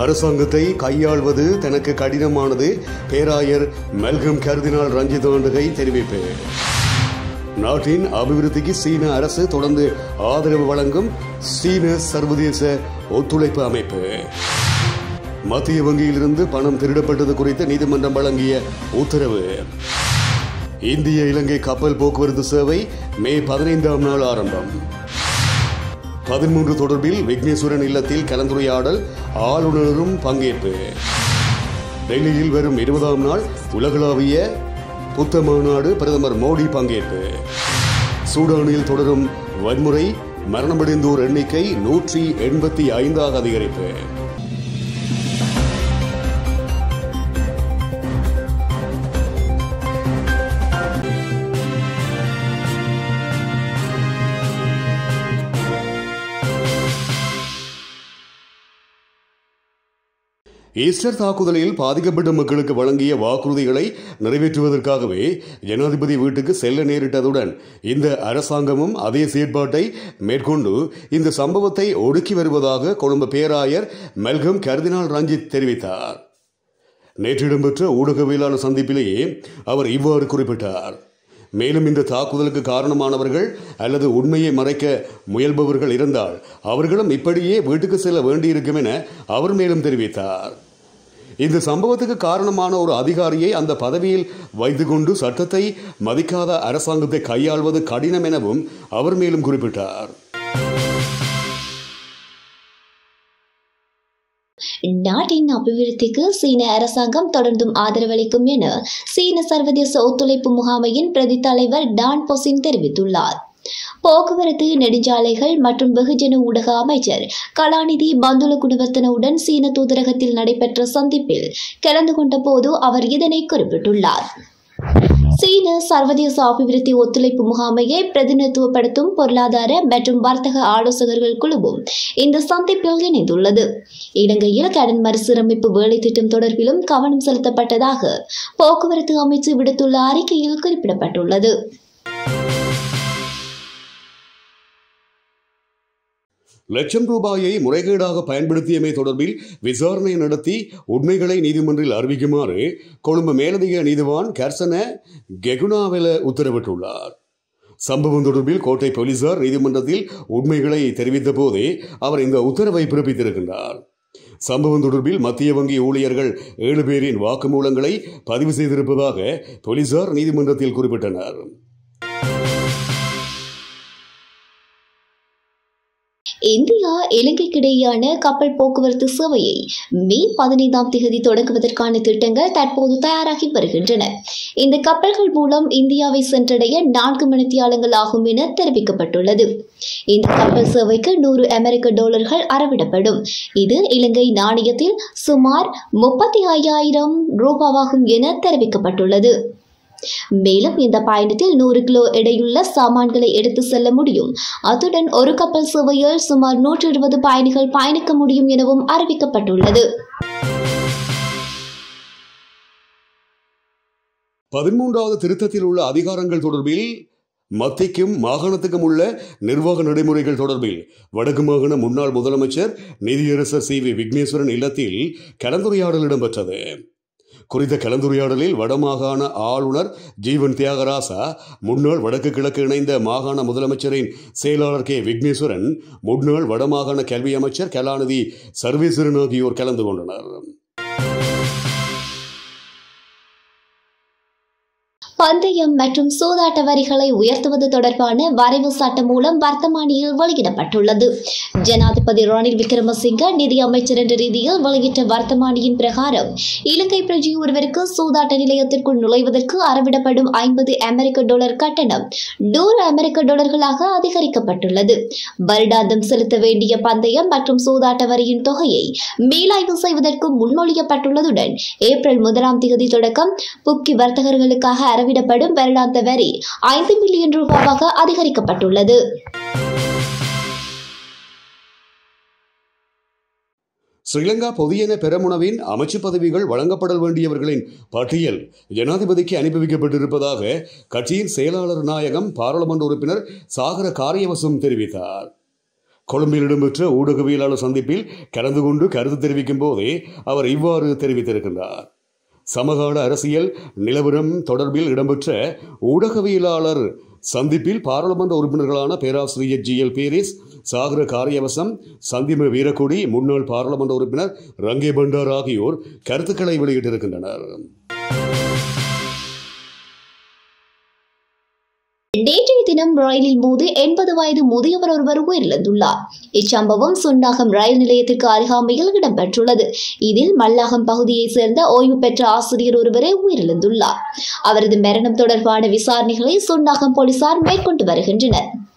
அரசாங்கத்தை கையாள்வது தனக்கு கடினமானது பேராயர் மெல்கம் கருதினால் ரஞ்சித் ஆண்டுகை தெரிவிப்பு நாட்டின் அபிவிருத்திக்கு சீன அரசு தொடர்ந்து ஆதரவு வழங்கும் சீன சர்வதேச ஒத்துழைப்பு அமைப்பு மத்திய வங்கியிலிருந்து பணம் திருடப்பட்டது குறித்து நீதிமன்றம் வழங்கிய உத்தரவு இந்திய இலங்கை கப்பல் போக்குவரத்து சேவை மே பதினைந்தாம் நாள் ஆரம்பம் பதிமூன்று தொடர்பில் விக்னேஸ்வரன் இல்லத்தில் கலந்துரையாடல் ஆளுநரும் பங்கேற்பு டெல்லியில் வரும் இருபதாம் நாள் உலகளாவிய புத்த மாநாடு பிரதமர் மோடி பங்கேற்பு சூடானில் தொடரும் வன்முறை மரணமடைந்தோர் எண்ணிக்கை நூற்றி எண்பத்தி ஐந்தாக அதிகரிப்பு ஈஸ்டர் தாக்குதலில் பாதிக்கப்பட்ட மக்களுக்கு வழங்கிய வாக்குறுதிகளை நிறைவேற்றுவதற்காகவே ஜனாதிபதி வீட்டுக்கு செல்ல நேரிட்டதுடன் இந்த அரசாங்கமும் அதே செயற்பாட்டை மேற்கொண்டு இந்த சம்பவத்தை ஒடுக்கி வருவதாக கொழும்பு பேராயர் மெல்கம் கர்தினால் ரஞ்சித் தெரிவித்தார் நேற்று இடம்பெற்ற ஊடகவியலாளர் சந்திப்பிலேயே அவர் இவ்வாறு குறிப்பிட்டார் மேலும் இந்த தாக்குதலுக்கு காரணமானவர்கள் அல்லது உண்மையை மறைக்க முயல்பவர்கள் இருந்தால் அவர்களும் இப்படியே வீட்டுக்கு செல்ல வேண்டியிருக்கும் என அவர் மேலும் தெரிவித்தார் இந்த சம்பவத்துக்கு காரணமான ஒரு அதிகாரியை அந்த பதவியில் வைத்துக்கொண்டு சட்டத்தை மதிக்காத அரசாங்கத்தை கையாள்வது கடினம் எனவும் அவர் மேலும் குறிப்பிட்டார் நாட்டின் அபிவிருத்திக்கு சீன அரசாங்கம் தொடர்ந்தும் ஆதரவளிக்கும் என சீன சர்வதேச ஒத்துழைப்பு முகாமையின் பிரதி தலைவர் டான் பொசின் தெரிவித்துள்ளார் போக்குவரத்து நெடுஞ்சாலைகள் மற்றும் வெகுஜன ஊடக அமைச்சர் கலாநிதி பந்துல குணவர்த்தனவுடன் சீன தூதரகத்தில் நடைபெற்ற சந்திப்பில் கலந்து கொண்ட போது அவர் இதனை குறிப்பிட்டுள்ளார் சீன சர்வதேச அபிவிருத்தி ஒத்துழைப்பு முகாமையை பிரதிநிதித்துவப்படுத்தும் பொருளாதார மற்றும் வர்த்தக ஆலோசகர்கள் குழுவும் இந்த சந்திப்பில் இணைந்துள்ளது இலங்கையில் கடன் மறுசீரமைப்பு வேலை திட்டம் தொடர்பிலும் கவனம் செலுத்தப்பட்டதாக போக்குவரத்து அமைச்சு விடுத்துள்ள அறிக்கையில் குறிப்பிடப்பட்டுள்ளது லட்சம் ரூபாயை முறைகேடாக பயன்படுத்தியமை தொடர்பில் விசாரணை நடத்தி உண்மைகளை நீதிமன்றில் அறிவிக்குமாறு கொழும்பு மேலதிக நீதிவான் கர்சன கெகுனாவெல உத்தரவிட்டுள்ளார் சம்பவம் தொடர்பில் கோட்டை போலீசார் நீதிமன்றத்தில் உண்மைகளை தெரிவித்த போதே அவர் இந்த உத்தரவை பிறப்பித்திருக்கின்றார் சம்பவம் தொடர்பில் மத்திய வங்கி ஊழியர்கள் ஏழு பேரின் வாக்குமூலங்களை பதிவு செய்திருப்பதாக போலீசார் நீதிமன்றத்தில் குறிப்பிட்டனர் இந்தியா இலங்கைக்கிடையேயான கப்பல் போக்குவரத்து சேவையை மே பதினைந்தாம் தேதி தொடங்குவதற்கான திட்டங்கள் தற்போது தயாராகி வருகின்றன இந்த கப்பல்கள் மூலம் இந்தியாவை சென்றடைய நான்கு மணித்தியாலங்கள் ஆகும் என தெரிவிக்கப்பட்டுள்ளது இந்த கப்பல் சேவைக்கு நூறு அமெரிக்க டாலர்கள் அறவிடப்படும் இது இலங்கை நாணயத்தில் சுமார் முப்பத்தி ஐயாயிரம் ரூபாவாகும் என தெரிவிக்கப்பட்டுள்ளது மேலும் இந்த பயணத்தில் நூறு கிலோ எடையுள்ள சாமான்களை எடுத்து செல்ல முடியும் அத்துடன் ஒரு கப்பல் சேவையில் சுமார் நூற்றி இருபது பயணிகள் பயணிக்க முடியும் எனவும் அறிவிக்கப்பட்டுள்ளது பதிமூன்றாவது திருத்தத்தில் உள்ள அதிகாரங்கள் தொடர்பில் மத்திக்கும் மாகாணத்துக்கும் உள்ள நிர்வாக நடைமுறைகள் தொடர்பில் வடக்கு மாகாண முன்னாள் முதலமைச்சர் நிதியரசர் சி வி விக்னேஸ்வரன் இல்லத்தில் கலந்துரையாடல் இடம்பெற்றது குறித்த கலந்துரையாடலில் வடமாகாண ஆளுநர் ஜீவன் தியாகராசா முன்னாள் வடக்கு கிழக்கு இணைந்த மாகாண முதலமைச்சரின் செயலாளர் கே விக்னேஸ்வரன் முன்னாள் வடமாகாண கல்வி அமைச்சர் கலாநிதி சர்வேஸ்வரன் ஆகியோர் கலந்து கொண்டனர் பந்தயம் மற்றும் சூதாட்ட வரிகளை உயர்த்துவது தொடர்பான வரைவு சட்டம் மூலம் வர்த்தமானியில் வெளியிடப்பட்டுள்ளது ஜனாதிபதி ரணில் விக்ரமசிங்க நிதி அமைச்சர் என்ற ரீதியில் வெளியிட்ட வர்த்தமானியின் பிரகாரம் இலங்கை பிரஜை ஒருவருக்கு சூதாட்ட நிலையத்திற்குள் நுழைவதற்கு அறவிடப்படும் ஐம்பது அமெரிக்க டாலர் கட்டணம் நூறு அமெரிக்க டாலர்களாக அதிகரிக்கப்பட்டுள்ளது வருடாந்தம் செலுத்த வேண்டிய பந்தயம் மற்றும் சூதாட்ட வரியின் தொகையை மேலாய்வு செய்வதற்கு முன்மொழியப்பட்டுள்ளதுடன் ஏப்ரல் முதலாம் தேதி தொடக்கம் புக்கி வர்த்தகர்களுக்காக அறவிடப்படும் வருடாந்த வரி ஐந்து மில்லியன் ரூபாவாக அதிகரிக்கப்பட்டுள்ளது ஸ்ரீலங்கா பொதியன பெரமுனவின் அமைச்சு பதவிகள் வழங்கப்பட வேண்டியவர்களின் பட்டியல் ஜனாதிபதிக்கு அனுப்பி வைக்கப்பட்டிருப்பதாக கட்சியின் செயலாளர் நாயகம் பாராளுமன்ற உறுப்பினர் சாகர காரியவசம் தெரிவித்தார் கொழும்பில் இடம்பெற்ற ஊடகவியலாளர் சந்திப்பில் கலந்து கொண்டு கருத்து தெரிவிக்கும் போதே அவர் இவ்வாறு தெரிவித்திருக்கின்றார் சமகால அரசியல் நிலவரம் தொடர்பில் இடம்பெற்ற ஊடகவியலாளர் சந்திப்பில் பாராளுமன்ற உறுப்பினர்களான பேராசிரியர் ஜி எல் பேரிஸ் சாகர காரியவசம் சந்திம வீரக்கொடி முன்னாள் பாராளுமன்ற உறுப்பினர் ரங்கே பண்டார் ஆகியோர் கருத்துக்களை வெளியிட்டிருக்கின்றனர் நேற்றைய தினம் ரயிலில் மோது எண்பது வயது முதியவர் ஒருவர் உயிரிழந்துள்ளார் இச்சம்பவம் சுன்னாகம் ரயில் நிலையத்திற்கு அருகாமையில் இடம்பெற்றுள்ளது இதில் மல்லாகம் பகுதியைச் சேர்ந்த ஓய்வு பெற்ற ஆசிரியர் ஒருவரே உயிரிழந்துள்ளார் அவரது மரணம் தொடர்பான விசாரணைகளை சுன்னாகம் போலீசார் மேற்கொண்டு வருகின்றனர்